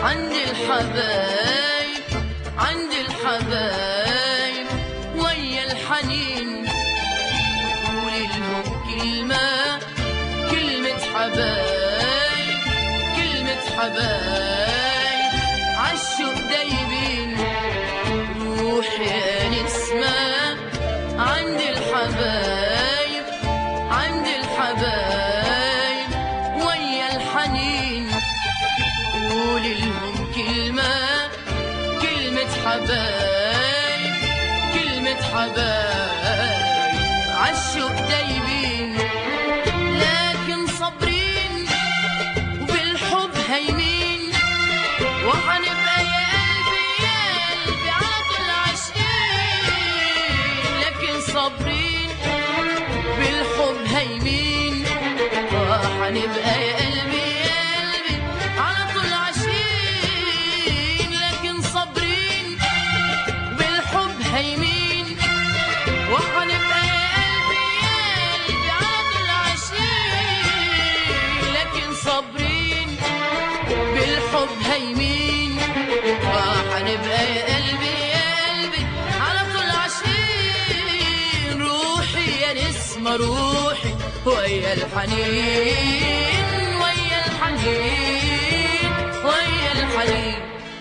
عند الحبايب عند الحبايب ويا الحنين قولي لهم كلمة كلمة حبايب كلمة حبايب عالشوق دايبين روحي يا نسمة عند الحبايب عند الحبايب ويا الحنين قولي لهم كلمة كلمة حبايب كلمة حبايب عالشوق دايبين لكن صابرين وبالحب هايمين وحنبقى يا قلبي يا قلبي على طول عاشقين لكن صابرين بالحب هايمين وحنبقى يا قلبي يا قلبي على طول عاشقين لكن صابرين بالحب هايمين وحنبقى يا قلبي يا قلبي على طول عاشقين لكن صابرين بالحب هايمين وحنبقى يا قلبي يا قلبي على طول عاشقين روحي يا نسمة روحي ويا الحنين ويا الحنين ويا الحنين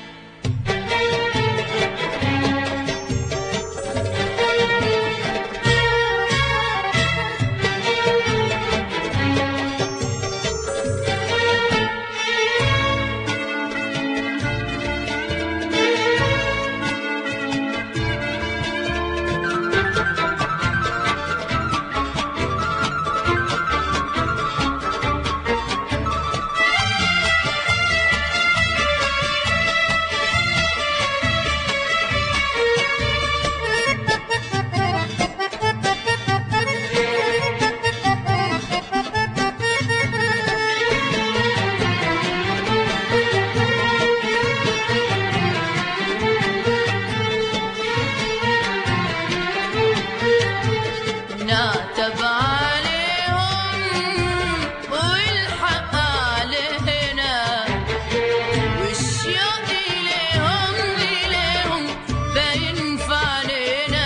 نعتب عليهم والحق علينا والشوق إليهم إليهم باين في علينا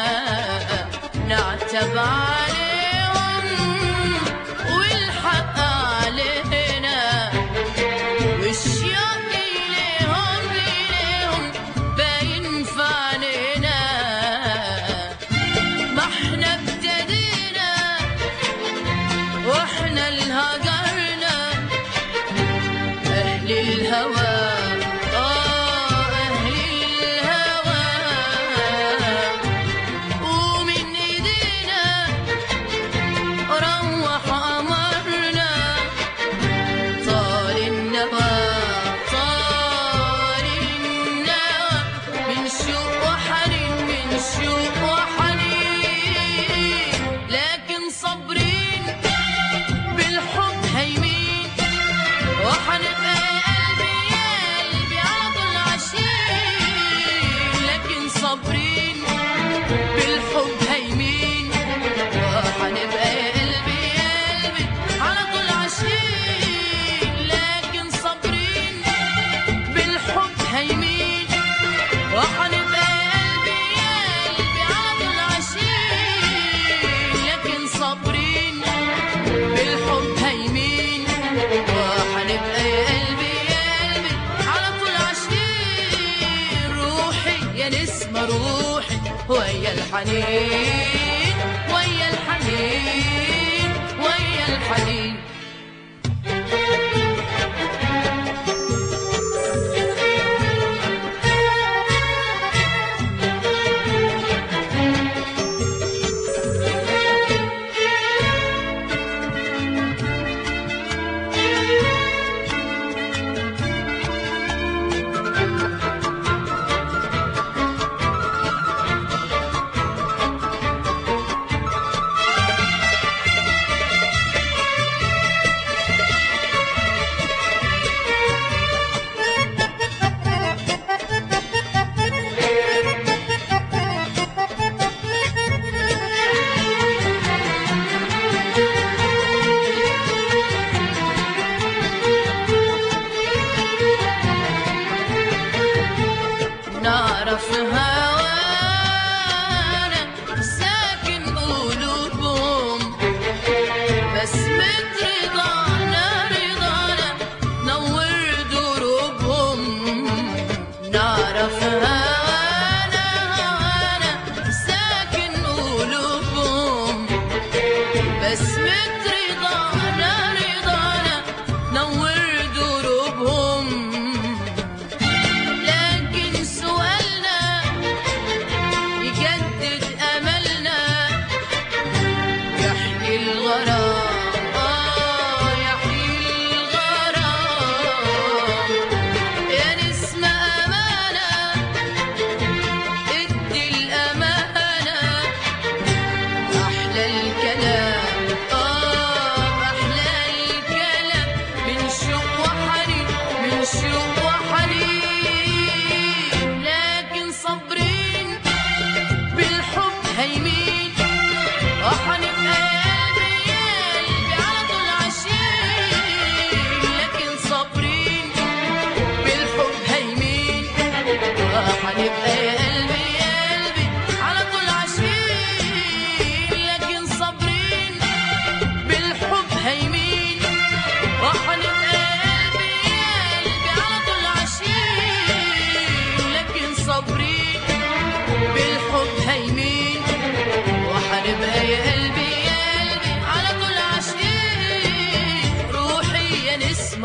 نعتب عليهم والحق علينا والشوق إليهم إليهم باين في علينا ما احنا ابتدينا واحنا الهجرنا اهل الهوى اه اهل الهوى ومن ايدينا روح امرنا طال النوى طال النوى من شوق وحنين من شوق وحنين لكن صابرين بالحب هايمين وحنبقى قلبي يا قلبي على طول عاشقين لكن صابرين بالحب هايمين وحنبقى يا قلبي يا قلبي على طول عاشقين لكن صابرين بالحب هايمين وحنبقى يا قلبي يا قلبي على طول عاشقين لكن صابرين بالحب هايمين وحنبقى يا قلبي يا قلبي على طول عاشقين روحي يا نسمة روحي ويا الحنين ويا الحنين ويا الحنين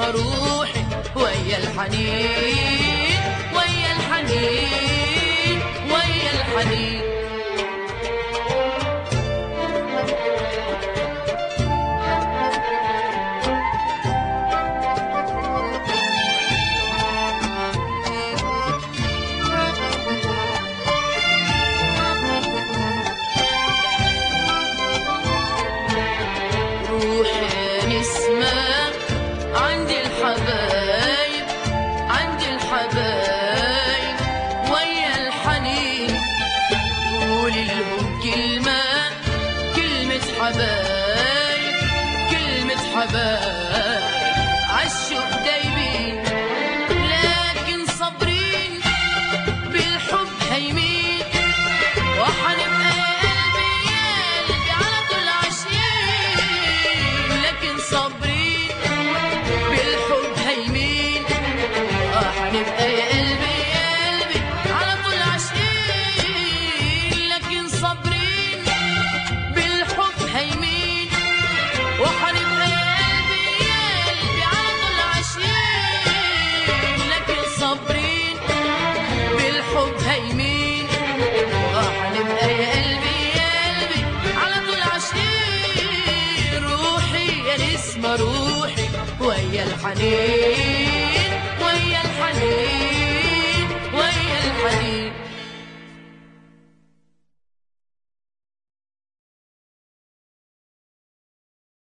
نسمة روحي ويا الحنين ويا الحنين ويا الحنين روحي نسمة عند الحبايب عند الحبايب ويا الحنين قولي لهم كلمة كلمة حبايب كلمة حبايب عالشوق دايبين لكن صابرين بالحب هيمين وحنبقى يا قلبي يا قلبي على طول عاشقين لكن صابرين بالحب هيمين اه حنبقى يا قلبي يا قلبي على طول عاشقين لكن صابرين بالحب هيمين وحنبقى يا قلبي يا قلبي على طول عاشقين لكن صابرين بالحب هيمين اه حنبقى يا قلبي يا قلبي على طول عاشقين روحي يا نسمة روحي ويا الحنين ويا الحنين